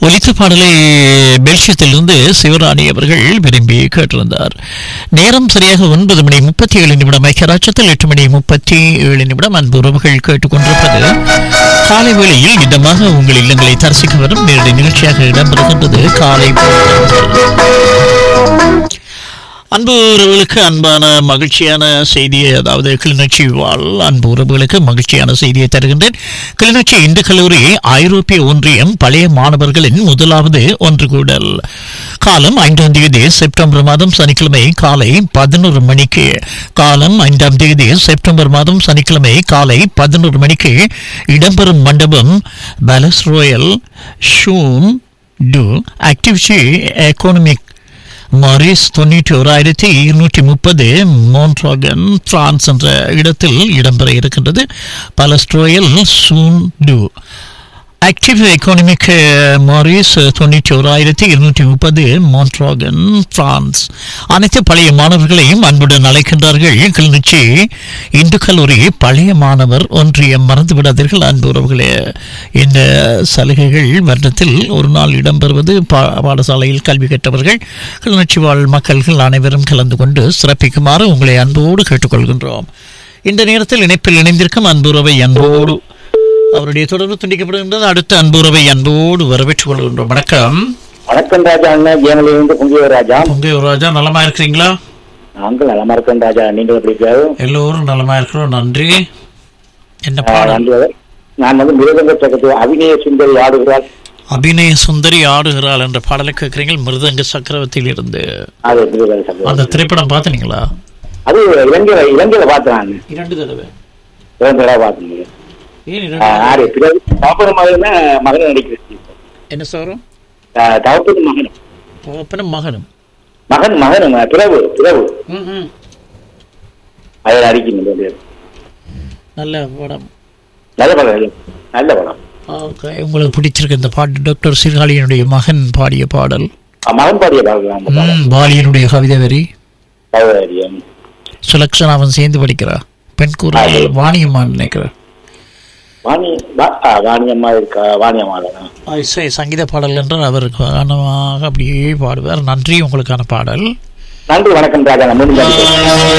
ஒலித்த பாடலை பெல்ஜியத்திலிருந்து சிவராணி அவர்கள் விரும்பி கேட்டிருந்தார் நேரம் சரியாக ஒன்பது மணி முப்பத்தி ஏழு நிமிடம் ஐக்கியராட்சத்தில் எட்டு மணி முப்பத்தி ஏழு நிமிடம் அன்பு உறவுகள் கேட்டுக்கொண்டிருப்பது காலை வேளையில் இதமாக உங்கள் இல்லங்களை தரிசிக்க வரும் நேரடி நிகழ்ச்சியாக இடம்பெறுகின்றது காலை பொழுது. அன்பு உறவுகளுக்கு அன்பான மகிழ்ச்சியான செய்தியை அதாவது கிளிநொச்சி வாழ் அன்பு உறவுகளுக்கு மகிழ்ச்சியான செய்தியை தருகின்றேன் கிளிநொச்சி இந்து கல்லூரி ஐரோப்பிய ஒன்றியம் பழைய மாணவர்களின் முதலாவது ஒன்று கூடல் காலம் ஐந்தாம் தேதி செப்டம்பர் மாதம் சனிக்கிழமை காலை பதினோரு மணிக்கு காலம் ஐந்தாம் தேதி செப்டம்பர் மாதம் சனிக்கிழமை காலை பதினோரு மணிக்கு இடம்பெறும் மண்டபம் palace royal zoom to activity economic மாரிஸ் தொண்ணூற்றி ஓராயிரத்தி இருநூற்றி முப்பது மோன்ட்ராகன் பிரான்ஸ் என்ற இடத்தில் இடம்பெற இருக்கின்றது palace royal zoom to active economic மாரிஸ் தொண்ணூற்றி ஓராயிரத்தி இருநூற்றி முப்பது மோன்ட்ராகன் பிரான்ஸ் அனைத்து பழைய மாணவர்களையும் அன்புடன் அழைக்கின்றார்கள் கிளிநொச்சி இந்து கல்லூரி பழைய மாணவர் ஒன்றியம் மறந்துவிடாதீர்கள் அன்பு உறவுகளே இந்த சலுகைகள் வருடத்தில் ஒரு நாள் இடம்பெறுவது பா- பாடசாலையில் கல்வி கற்றவர்கள் கிளிநொச்சி வாழ் மக்கள்கள் அனைவரும் கலந்து கொண்டு சிறப்பிக்குமாறு உங்களை அன்போடு கேட்டுக்கொள்கின்றோம் இந்த நேரத்தில் இணைப்பில் இணைந்திருக்கும் அன்புறவை அன்போடு அவருடைய தொடர்பு துண்டிக்கப்படுகின்றது அடுத்த அன்புறவை அன்போடு வரவேற்றுக் கொள்கின்றோம் வணக்கம் வணக்கம் ராஜா அண்ணன் ஜெயமலிருந்து பொங்கிய ராஜா பொங்கை ராஜா நலமா இருக்கிறீங்களா நாங்கள் நலமா இருக்கோம் ராஜா நீங்கள் எப்படி இருக்காரு எல்லோரும் நலமா இருக்கிறோம் நன்றி என்ன ஆஹ், பாடல் நன்றி அவர். நான் வந்து மிருதங்க பக்கத்து அபிநய சுந்தரி ஆடுகிறார் அபிநய சுந்தரி ஆடுகிறாள் என்ற பாடலை கேட்கிறீங்க மிருதங்க சக்கரவர்த்தியில் இருந்து அது எப்படி இருக்கு சகோதரர்? அந்த திரைப்படம் பார்த்தீங்களா அது இலங்கையில இலங்கையில பார்த்தேன் நான் இரண்டு தடவை இலங்கையில பார்த்தேன் ஏன் ஆஹ், இரண்டு ஆறு பிறகு தவப்பது மகன் மகன் நடிக்கிறேன் என்ன சோறும் தவப்பது மகன் அப்பனும் மகனும் மகன் மகன் பிறகு பிறகு ம், ம். அதில் நடிக்கணும் நல்ல படம் நல்ல படம் நல்ல படம் ஓகே உங்களுக்கு பிடிச்சிருக்கு இந்த பாட்டு டாக்டர் சீர்காழியினுடைய மகன் பாடிய பாடல் ஆஹ், மகன் பாடிய பாடலாம் அந்த பாடம் ம், பாலியனுடைய கவிதை வரி சகோதரியம். சுலக்ஷன் அவன் சேர்ந்து படிக்கிறா பெண் கூறாள் வாணியம்மான் நினைக்கிறேன் வாணி வா- ஆ, வாணியம்மா இருக்கா வாணியம்மா தானே இசை சங்கீத பாடல் என்றால் அவர் காரணமாக அப்படியே பாடுவார் நன்றி உங்களுக்கான பாடல் நன்றி வணக்கம் ராஜா நான் மீண்டும் சந்திக்கிறேன்.